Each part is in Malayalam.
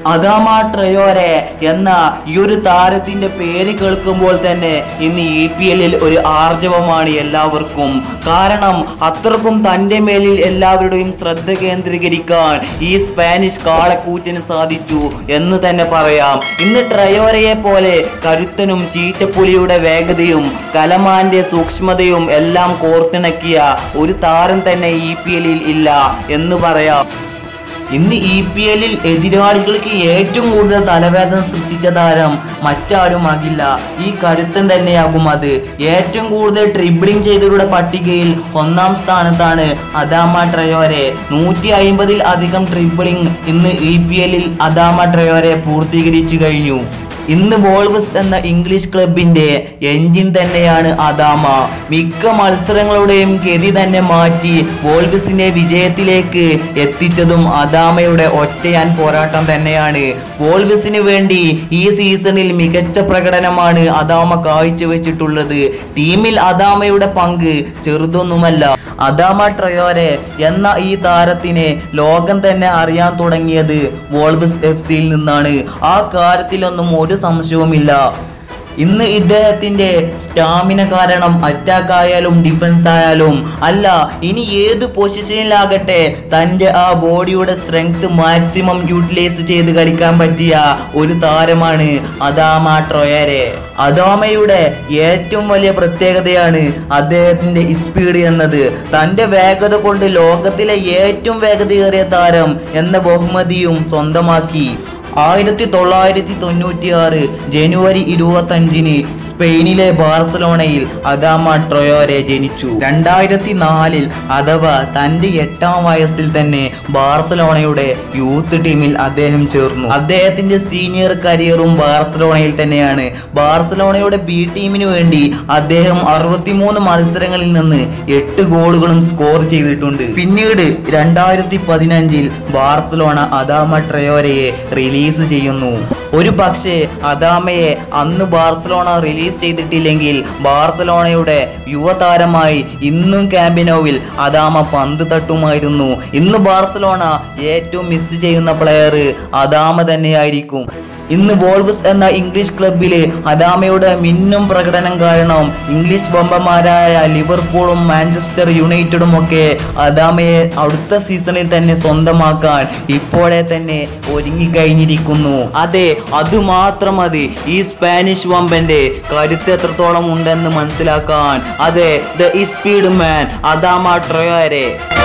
അദാമ ട്രയോരെ എന്ന ഈ ഒരു താരത്തിന്റെ പേര് കേൾക്കുമ്പോൾ തന്നെ ഇന്ന് ഇ പി എല്ലിൽ ഒരു ആർജവമാണ് എല്ലാവർക്കും കാരണം അത്രക്കും തന്റെ മേലിൽ എല്ലാവരുടെയും ശ്രദ്ധ കേന്ദ്രീകരിക്കാൻ ഈ സ്പാനിഷ് കാളക്കൂറ്റിന് സാധിച്ചു എന്ന് തന്നെ പറയാം ഇന്ന് ട്രയോരയെ പോലെ കരുത്തനും ചീറ്റപ്പുലിയുടെ വേഗതയും കലമാന്റെ സൂക്ഷ്മതയും എല്ലാം കോർത്തിണക്കിയ ഒരു താരം തന്നെ ഇ പി എല്ലിൽ ഇല്ല എന്ന് പറയാം ഇന്ന് ഇ പി എല്ലിൽ എതിരാളികൾക്ക് ഏറ്റവും കൂടുതൽ തലവേദന സൃഷ്ടിച്ച താരം മറ്റാരുമാകില്ല ഈ കരുത്തൻ തന്നെയാകും അത് ഏറ്റവും കൂടുതൽ ട്രിബിളിംഗ് ചെയ്തവരുടെ പട്ടികയിൽ ഒന്നാം സ്ഥാനത്താണ് അദാമ ട്രയോരെ നൂറ്റി അയിമ്പതിൽ അധികം ട്രിബിളിംഗ് ഇന്ന് ഇ പി എല്ലിൽ അദാമ ട്രയോരെ പൂർത്തീകരിച്ചു കഴിഞ്ഞു ഇന്ന് വോൾവസ് എന്ന ഇംഗ്ലീഷ് ക്ലബിന്റെ എഞ്ചിൻ തന്നെയാണ് അദാമ മിക്ക മത്സരങ്ങളുടെയും ഗതി തന്നെ മാറ്റി വോൾവസിനെ വിജയത്തിലേക്ക് എത്തിച്ചതും അദാമയുടെ ഒറ്റയാൻ പോരാട്ടം തന്നെയാണ് വോൾവസിന് വേണ്ടി ഈ സീസണിൽ മികച്ച പ്രകടനമാണ് അദാമ കാഴ്ചവെച്ചിട്ടുള്ളത് ടീമിൽ അദാമയുടെ പങ്ക് ചെറുതൊന്നുമല്ല അദാമ ട്രയോരെ എന്ന ഈ താരത്തിനെ ലോകം തന്നെ അറിയാൻ തുടങ്ങിയത് വോൾവസ് എഫ് സിയിൽ നിന്നാണ് ആ കാര്യത്തിലൊന്നും ഒരു സംശയവുമില്ല ഇന്ന് ഇദ്ദേഹത്തിന്റെ സ്റ്റാമിന കാരണം അറ്റാക്ക് ആയാലും ഡിഫൻസ് ആയാലും അല്ല ഇനി ഏത് പൊസിഷനിലാകട്ടെ തന്റെ ആ ബോഡിയുടെ സ്ട്രെങ്ത് മാക്സിമം യൂട്ടിലൈസ് ചെയ്ത് കളിക്കാൻ പറ്റിയ ഒരു താരമാണ് അദാമ ട്രോയരെ അദാമയുടെ ഏറ്റവും വലിയ പ്രത്യേകതയാണ് അദ്ദേഹത്തിന്റെ സ്പീഡ് എന്നത് തന്റെ വേഗത കൊണ്ട് ലോകത്തിലെ ഏറ്റവും വേഗതയേറിയ താരം എന്ന ബഹുമതിയും സ്വന്തമാക്കി ആയിരത്തി തൊള്ളായിരത്തി തൊണ്ണൂറ്റി ആറ് ജനുവരി ഇരുപത്തി അഞ്ചിന് സ്പെയിനിലെ ബാർസലോണയിൽ അദാമ ട്രയോരെ ജനിച്ചു രണ്ടായിരത്തി നാലിൽ അഥവാ തന്റെ എട്ടാം വയസ്സിൽ തന്നെ ബാർസലോണയുടെ യൂത്ത് ടീമിൽ അദ്ദേഹം ചേർന്നു അദ്ദേഹത്തിന്റെ സീനിയർ കരിയറും ബാർസലോണയിൽ തന്നെയാണ് ബാർസലോണയുടെ ബി ടീമിന് വേണ്ടി അദ്ദേഹം അറുപത്തിമൂന്ന് മത്സരങ്ങളിൽ നിന്ന് എട്ട് ഗോളുകളും സ്കോർ ചെയ്തിട്ടുണ്ട് പിന്നീട് രണ്ടായിരത്തി പതിനഞ്ചിൽ ബാർസലോണ അദാമ ട്രയോരയെ റിലീസ് ചെയ്യുന്നു ഒരു പക്ഷേ അദാമയെ അന്ന് ബാർസലോണ റിലീസ് ചെയ്തിട്ടില്ലെങ്കിൽ ബാർസലോണയുടെ യുവതാരമായി ഇന്നും ക്യാമ്പിനോവിൽ അദാമ പന്ത് തട്ടുമായിരുന്നു ഇന്ന് ബാർസലോണ ഏറ്റവും മിസ് ചെയ്യുന്ന പ്ലെയർ അദാമ തന്നെയായിരിക്കും ഇന്ന് വോൾവസ് എന്ന ഇംഗ്ലീഷ് ക്ലബില് അദാമയുടെ മിന്നും പ്രകടനം കാരണം ഇംഗ്ലീഷ് ബൊമ്പന്മാരായ ലിവർപൂളും മാഞ്ചസ്റ്റർ യുണൈറ്റഡും ഒക്കെ അദാമയെ അടുത്ത സീസണിൽ തന്നെ സ്വന്തമാക്കാൻ ഇപ്പോഴേ തന്നെ ഒരുങ്ങിക്കഴിഞ്ഞിരിക്കുന്നു അതെ അത് മാത്രം മതി ഈ സ്പാനിഷ് വമ്പന്റെ കരുത്ത് എത്രത്തോളം ഉണ്ടെന്ന് മനസ്സിലാക്കാൻ അതെ the speed man Adama Traore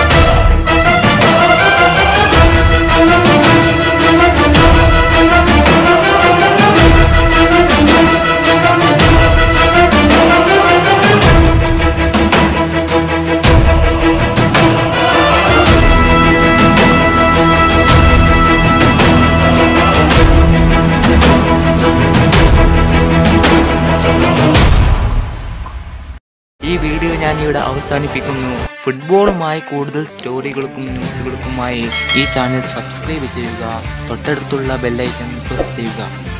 ഈ വീഡിയോ ഞാൻ ഇവിടെ അവസാനിപ്പിക്കുന്നു ഫുട്ബോളുമായി കൂടുതൽ സ്റ്റോറികൾക്കും ന്യൂസുകൾക്കുമായി ഈ ചാനൽ സബ്സ്ക്രൈബ് ചെയ്യുക തൊട്ടടുത്തുള്ള ബെല്ലൈക്കൺ പ്രസ് ചെയ്യുക